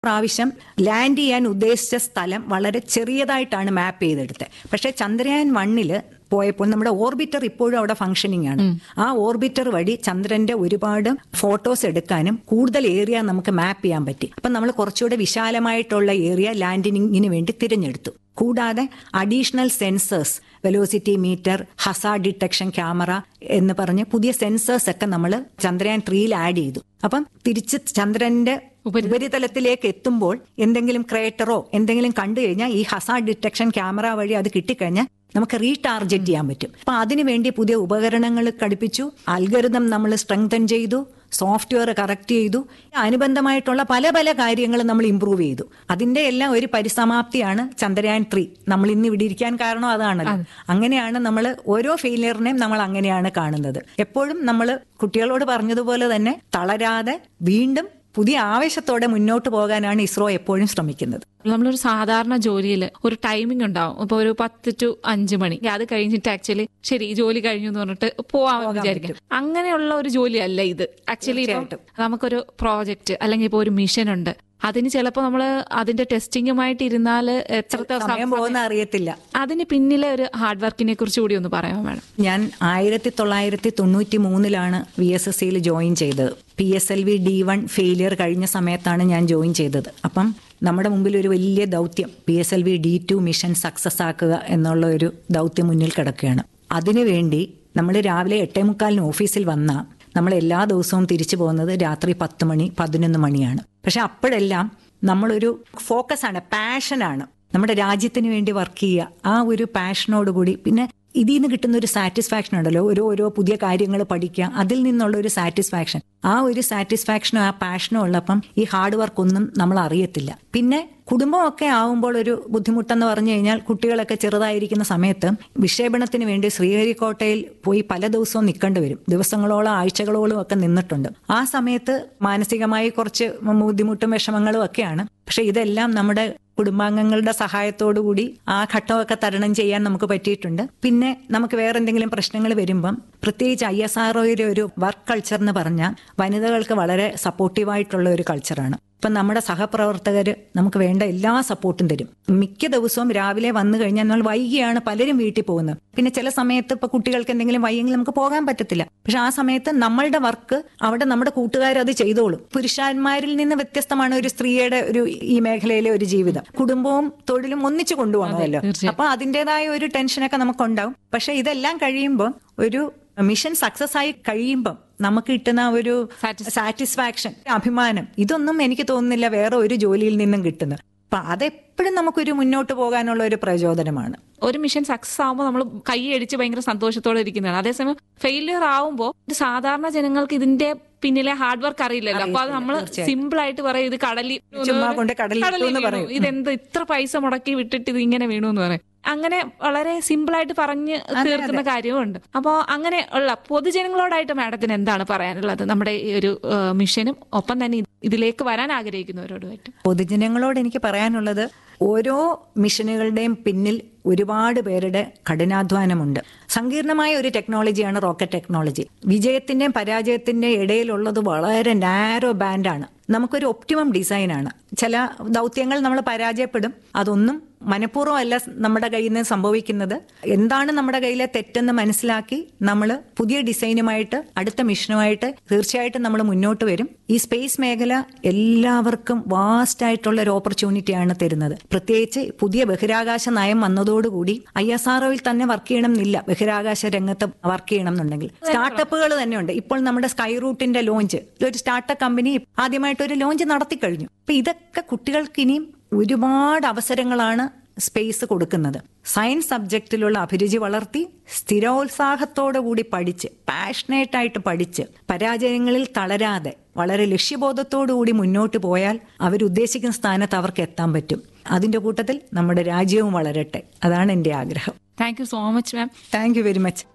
പ്രാവശ്യം ലാൻഡ് ചെയ്യാൻ ഉദ്ദേശിച്ച സ്ഥലം വളരെ ചെറിയതായിട്ടാണ് മാപ്പ് ചെയ്തെടുത്തത് പക്ഷേ ചന്ദ്രയാൻ വണ്ണില് പോയപ്പോൾ നമ്മുടെ ഓർബിറ്റർ ഇപ്പോഴും അവിടെ ഫംഗ്ഷനിങ് ആണ് ആ ഓർബിറ്റർ വഴി ചന്ദ്രന്റെ ഒരുപാട് ഫോട്ടോസ് എടുക്കാനും കൂടുതൽ ഏരിയ നമുക്ക് മാപ്പ് ചെയ്യാൻ പറ്റി അപ്പം നമ്മൾ കുറച്ചുകൂടെ വിശാലമായിട്ടുള്ള ഏരിയ ലാൻഡിങ്ങിന് വേണ്ടി തിരഞ്ഞെടുത്തു കൂടാതെ അഡീഷണൽ സെൻസേഴ്സ് വെലോസിറ്റി മീറ്റർ ഹസാ ഡിറ്റക്ഷൻ ക്യാമറ എന്ന് പറഞ്ഞ് പുതിയ സെൻസേഴ്സ് ഒക്കെ നമ്മൾ ചന്ദ്രയാൻ ത്രീയിൽ ആഡ് ചെയ്തു അപ്പം തിരിച്ച് ചന്ദ്രന്റെ ഉപരിതലത്തിലേക്ക് എത്തുമ്പോൾ എന്തെങ്കിലും ക്രേറ്ററോ എന്തെങ്കിലും കണ്ടു കഴിഞ്ഞാൽ ഈ ഹസാ ഡിറ്റക്ഷൻ ക്യാമറ വഴി അത് കിട്ടിക്കഴിഞ്ഞാൽ നമുക്ക് റീടാർജറ്റ് ചെയ്യാൻ പറ്റും അപ്പൊ അതിനുവേണ്ടി പുതിയ ഉപകരണങ്ങൾ ഘടിപ്പിച്ചു അൽഗരിതം നമ്മൾ സ്ട്രെങ്തൻ ചെയ്തു സോഫ്റ്റ്വെയർ കറക്റ്റ് ചെയ്തു അനുബന്ധമായിട്ടുള്ള പല പല കാര്യങ്ങളും നമ്മൾ ഇമ്പ്രൂവ് ചെയ്തു അതിന്റെ എല്ലാം ഒരു പരിസമാപ്തിയാണ് ചന്ദ്രയാൻ ത്രീ നമ്മൾ ഇന്ന് ഇവിടെ ഇരിക്കാൻ കാരണം അതാണല്ലോ അങ്ങനെയാണ് നമ്മൾ ഓരോ ഫെയിലിയറിനെയും നമ്മൾ അങ്ങനെയാണ് കാണുന്നത് എപ്പോഴും നമ്മൾ കുട്ടികളോട് പറഞ്ഞതുപോലെ തന്നെ തളരാതെ വീണ്ടും പുതിയ ആവേശത്തോടെ മുന്നോട്ട് പോകാനാണ് ഇസ്രോ എപ്പോഴും ശ്രമിക്കുന്നത് നമ്മളൊരു സാധാരണ ജോലിയിൽ ഒരു ടൈമിംഗ് ഉണ്ടാവും ഇപ്പൊ ഒരു പത്ത് ടു അഞ്ച് മണി അത് കഴിഞ്ഞിട്ട് ആക്ച്വലി ശരി ഈ ജോലി കഴിഞ്ഞു എന്ന് പറഞ്ഞിട്ട് പോവാമെന്ന് വിചാരിക്കും അങ്ങനെയുള്ള ഒരു ജോലിയല്ല ഇത് ആക്ച്വലി ഇപ്പം നമുക്കൊരു പ്രോജക്റ്റ് അല്ലെങ്കിൽ ഇപ്പൊ ഒരു മിഷൻ ഉണ്ട് അതിന് ചിലപ്പോൾ നമ്മൾ അതിന്റെ ടെസ്റ്റിങ്ങുമായിട്ട് ഇരുന്നാൽ എത്രത്തെ സമയം പോകുന്ന അറിയത്തില്ല അതിന് പിന്നിലെ ഒരു ഹാർഡ് വർക്കിനെ കുറിച്ച് കൂടി ഒന്ന് പറയാൻ വേണം ഞാൻ ആയിരത്തി തൊള്ളായിരത്തി തൊണ്ണൂറ്റി മൂന്നിലാണ് വി എസ് എസ് സിയിൽ ജോയിൻ ചെയ്തത് P S L V D one failure കഴിഞ്ഞ സമയത്താണ് ഞാൻ ജോയിൻ ചെയ്തത് അപ്പം നമ്മുടെ മുമ്പിൽ ഒരു വലിയ ദൗത്യം P S L V D two mission success ആക്കുക എന്നുള്ള ഒരു ദൗത്യം മുന്നിൽ കിടക്കുകയാണ് അതിനുവേണ്ടി നമ്മൾ രാവിലെ എട്ടേ മുക്കാലിന് ഓഫീസിൽ വന്നാൽ നമ്മൾ എല്ലാ ദിവസവും തിരിച്ചു പോകുന്നത് രാത്രി പത്ത് മണി പതിനൊന്ന് മണിയാണ് പക്ഷെ അപ്പോഴെല്ലാം നമ്മളൊരു ഫോക്കസ് ആണ് പാഷനാണ് നമ്മുടെ രാജ്യത്തിന് വേണ്ടി വർക്ക് ചെയ്യുക ആ ഒരു പാഷനോടുകൂടി പിന്നെ ഇതിൽ നിന്ന് കിട്ടുന്ന ഒരു സാറ്റിസ്ഫാക്ഷൻ ഉണ്ടല്ലോ ഓരോ ഓരോ പുതിയ കാര്യങ്ങൾ പഠിക്കുക അതിൽ നിന്നുള്ള ഒരു സാറ്റിസ്ഫാക്ഷൻ ആ ഒരു സാറ്റിസ്ഫാക്ഷനും ആ പാഷനും ഉള്ളപ്പം ഈ ഹാർഡ് വർക്ക് ഒന്നും നമ്മൾ അറിയത്തില്ല പിന്നെ കുടുംബമൊക്കെ ആവുമ്പോൾ ഒരു ബുദ്ധിമുട്ടെന്ന് പറഞ്ഞു കഴിഞ്ഞാൽ കുട്ടികളൊക്കെ ചെറുതായിരിക്കുന്ന സമയത്ത് വിക്ഷേപണത്തിന് വേണ്ടി ശ്രീഹരിക്കോട്ടയിൽ പോയി പല ദിവസവും നിൽക്കേണ്ടി വരും ദിവസങ്ങളോളം ആഴ്ചകളോളം ഒക്കെ നിന്നിട്ടുണ്ട് ആ സമയത്ത് മാനസികമായി കുറച്ച് ബുദ്ധിമുട്ടും വിഷമങ്ങളും ഒക്കെയാണ് പക്ഷെ ഇതെല്ലാം നമ്മുടെ കുടുംബാംഗങ്ങളുടെ സഹായത്തോടുകൂടി ആ ഘട്ടമൊക്കെ തരണം ചെയ്യാൻ നമുക്ക് പറ്റിയിട്ടുണ്ട് പിന്നെ നമുക്ക് വേറെ എന്തെങ്കിലും പ്രശ്നങ്ങൾ വരുമ്പം പ്രത്യേകിച്ച് ഐ എസ് ആർ ഒരു വർക്ക് കൾച്ചർ എന്ന് പറഞ്ഞാൽ വനിതകൾക്ക് വളരെ സപ്പോർട്ടീവായിട്ടുള്ള ഒരു കൾച്ചറാണ് ഇപ്പം നമ്മുടെ സഹപ്രവർത്തകർ നമുക്ക് വേണ്ട എല്ലാ സപ്പോർട്ടും തരും മിക്ക ദിവസവും രാവിലെ വന്നു കഴിഞ്ഞാൽ നമ്മൾ വൈകിയാണ് പലരും വീട്ടിൽ പോകുന്നത് പിന്നെ ചില സമയത്ത് ഇപ്പൊ കുട്ടികൾക്ക് എന്തെങ്കിലും വൈകെങ്കിൽ നമുക്ക് പോകാൻ പറ്റത്തില്ല പക്ഷെ ആ സമയത്ത് നമ്മളുടെ വർക്ക് അവിടെ നമ്മുടെ കൂട്ടുകാർ അത് ചെയ്തോളും പുരുഷന്മാരിൽ നിന്ന് വ്യത്യസ്തമാണ് ഒരു സ്ത്രീയുടെ ഒരു ഈ മേഖലയിലെ ഒരു ജീവിതം കുടുംബവും തൊഴിലും ഒന്നിച്ചു കൊണ്ടുപോകണമല്ലോ അപ്പൊ അതിൻ്റെതായ ഒരു ടെൻഷനൊക്കെ നമുക്കുണ്ടാവും പക്ഷെ ഇതെല്ലാം കഴിയുമ്പോൾ ഒരു മിഷൻ സക്സസ് ആയി കഴിയുമ്പം നമുക്ക് കിട്ടുന്ന ഒരു സാറ്റിസ്ഫാക്ഷൻ അഭിമാനം ഇതൊന്നും എനിക്ക് തോന്നുന്നില്ല വേറെ ഒരു ജോലിയിൽ നിന്നും കിട്ടുന്നത് അപ്പൊ അതെപ്പോഴും നമുക്കൊരു മുന്നോട്ട് പോകാനുള്ള ഒരു പ്രചോദനമാണ് ഒരു മിഷൻ സക്സസ് ആവുമ്പോൾ നമ്മൾ കൈയടിച്ച് ഭയങ്കര സന്തോഷത്തോടെ ഇരിക്കുന്നതാണ് അതേസമയം ഫെയിലിയർ ആവുമ്പോൾ സാധാരണ ജനങ്ങൾക്ക് ഇതിന്റെ പിന്നിലെ ഹാർഡ് വർക്ക് അറിയില്ലല്ലോ അപ്പൊ അത് നമ്മൾ സിമ്പിൾ ആയിട്ട് പറയും ഇത് കടലിൽ ചുമ്മാ കൊണ്ട് കടലിൽ ഇട്ടു എന്ന് വീണു. പറയും. ഇതെന്ത് ഇത്ര പൈസ മുടക്കി വിട്ടിട്ട് ഇത് ഇങ്ങനെ വീണു എന്ന് പറയും അങ്ങനെ വളരെ സിമ്പിൾ ആയിട്ട് പറഞ്ഞ് തീർക്കുന്ന കാര്യമുണ്ട് അപ്പോൾ അങ്ങനെ ഉള്ള പൊതുജനങ്ങളോടായിട്ട് മാഡത്തിന് എന്താണ് പറയാനുള്ളത് നമ്മുടെ ഈ ഒരു ആ, മിഷനും ഒപ്പം തന്നെ ഇത് ഇതിലേക്ക് വരാൻ ആഗ്രഹിക്കുന്നവരോടുമായിട്ട് പൊതുജനങ്ങളോട് എനിക്ക് പറയാനുള്ളത് ഓരോ മിഷനുകളുടെയും പിന്നിൽ ഒരുപാട് പേരുടെ കഠിനാധ്വാനമുണ്ട് സങ്കീർണമായ ഒരു ടെക്നോളജിയാണ് റോക്കറ്റ് ടെക്നോളജി വിജയത്തിന്റെയും പരാജയത്തിന്റെയും ഇടയിലുള്ളത് വളരെ നാരോ ബാൻഡാണ് നമുക്കൊരു ഒപ്റ്റിമം ഡിസൈനാണ് ചില ദൗത്യങ്ങൾ നമ്മൾ പരാജയപ്പെടും അതൊന്നും മനഃപൂർവ്വം അല്ല നമ്മുടെ കയ്യിൽ നിന്ന് സംഭവിക്കുന്നത് എന്താണ് നമ്മുടെ കയ്യിലെ തെറ്റെന്ന് മനസ്സിലാക്കി നമ്മൾ പുതിയ ഡിസൈനുമായിട്ട് അടുത്ത മിഷനുമായിട്ട് തീർച്ചയായിട്ടും നമ്മൾ മുന്നോട്ട് വരും ഈ സ്പേസ് മേഖല എല്ലാവർക്കും വാസ്റ്റ് ആയിട്ടുള്ള ഒരു ഓപ്പർച്യൂണിറ്റിയാണ് തരുന്നത് പ്രത്യേകിച്ച് പുതിയ ബഹിരാകാശ നയം വന്നതോടുകൂടി ഐ എസ് ആർഒയിൽ തന്നെ വർക്ക് ചെയ്യണം എന്നില്ല ബഹിരാകാശ രംഗത്ത് വർക്ക് ചെയ്യണം എന്നുണ്ടെങ്കിൽ സ്റ്റാർട്ടപ്പുകൾ തന്നെയുണ്ട് ഇപ്പോൾ നമ്മുടെ സ്കൈ റൂട്ടിന്റെ ലോഞ്ച് ഒരു സ്റ്റാർട്ടപ്പ് കമ്പനി ആദ്യമായിട്ട് ഒരു ലോഞ്ച് നടത്തി കഴിഞ്ഞു അപ്പൊ ഇതൊക്കെ കുട്ടികൾക്ക് ഇനിയും ഒരുപാട് അവസരങ്ങളാണ് സ്പേസ് കൊടുക്കുന്നത് സയൻസ് സബ്ജക്റ്റിലുള്ള അഭിരുചി വളർത്തി സ്ഥിരോത്സാഹത്തോടു കൂടി പഠിച്ച് പാഷനേറ്റ് ആയിട്ട് പഠിച്ച് പരാജയങ്ങളിൽ തളരാതെ വളരെ ലക്ഷ്യബോധത്തോടു കൂടി മുന്നോട്ട് പോയാൽ അവരുദ്ദേശിക്കുന്ന സ്ഥാനത്ത് അവർക്ക് എത്താൻ പറ്റും അതിന്റെ കൂട്ടത്തിൽ നമ്മുടെ രാജ്യവും വളരട്ടെ അതാണ് എൻ്റെ ആഗ്രഹം thank you so much ma'am thank you very much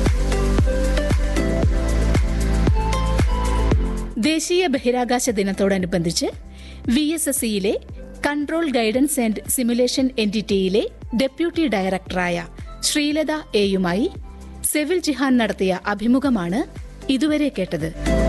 ദേശീയ ബഹിരാകാശ ദിനത്തോടനുബന്ധിച്ച് വി എസ് എസ് സിയിലെ കൺട്രോൾ ഗൈഡൻസ് ആൻഡ് സിമുലേഷൻ എൻറ്റിറ്റിയിലെ ഡെപ്യൂട്ടി ഡയറക്ടറായ ശ്രീലത എയുമായി സെവിൽ ജിഹാൻ നടത്തിയ അഭിമുഖമാണ് ഇതുവരെ കേട്ടത്